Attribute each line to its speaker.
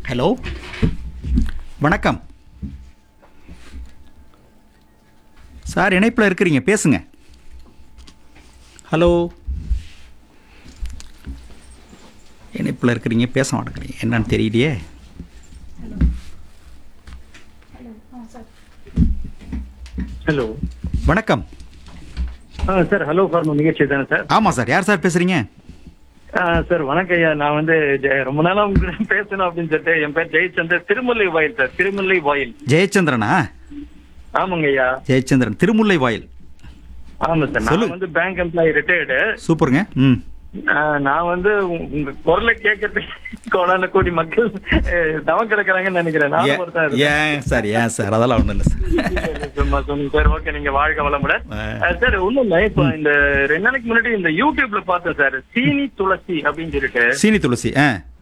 Speaker 1: Hello வணக்கம் sir இணைப்பில் இருக்கிறீங்க பேசுங்க ஹலோ இணைப்பில் இருக்கிறீங்க பேச மாட்டேங்கிறீங்க என்னன்னு தெரியலையே
Speaker 2: ஹலோ
Speaker 1: வணக்கம்
Speaker 2: ஆ சார் ஹலோ ஃபார்ம் நிகழ்ச்சி தானே சார்
Speaker 1: ஆமாம் சார் யார் சார் பேசுகிறீங்க
Speaker 2: ஆ, சார் வணக்கம் ஐயா நான் வந்து ஜெ- ரொம்ப நாளா உங்ககிட்ட பேசணும் அப்படின்னு சொல்லிட்டு என் பேர் ஜெயச்சந்தர் திருமுல்லை வாயில் சார் திருமுல்லை வாயில்
Speaker 1: ஜெயச்சந்திரனா
Speaker 2: ஆமாங்க ஐயா
Speaker 1: ஜெயச்சந்திரன் திருமுல்லை வாயில்
Speaker 2: ஆமா சார்
Speaker 1: சொல்லு.
Speaker 2: நான் வந்து பேங்க் எம்ப்ளாயி ரிட்டையர்டு
Speaker 1: சூப்பருங்க ம்
Speaker 2: நான் வந்து உங்க- உங்க குரலை கேட்கறதுக்கு கோடான கோடி மக்கள் அஹ், தவம் கிடக்குறாங்கன்னு நினைக்கிறேன் நான்
Speaker 1: ஏன்
Speaker 2: ஒருத்தன் இருக்கேன்.
Speaker 1: ஏன் சார் ஏன் சார் அதெல்லாம் ஒன்றும் இல்லை சார்
Speaker 2: சும்மா சொன்னீங்க சார் ஓகே நீங்க வாழ்க வளமுடன்
Speaker 1: ஆ.
Speaker 2: அஹ், சார் ஒண்ணும் இல்ல இப்போ இந்த ரெண்டு நாளைக்கு முன்னாடி இந்த யூடியூப்ல பார்த்தேன் சார் சீனி துளசி அப்படின்னு சொல்லிட்டு
Speaker 1: சீனி துளசி ஆ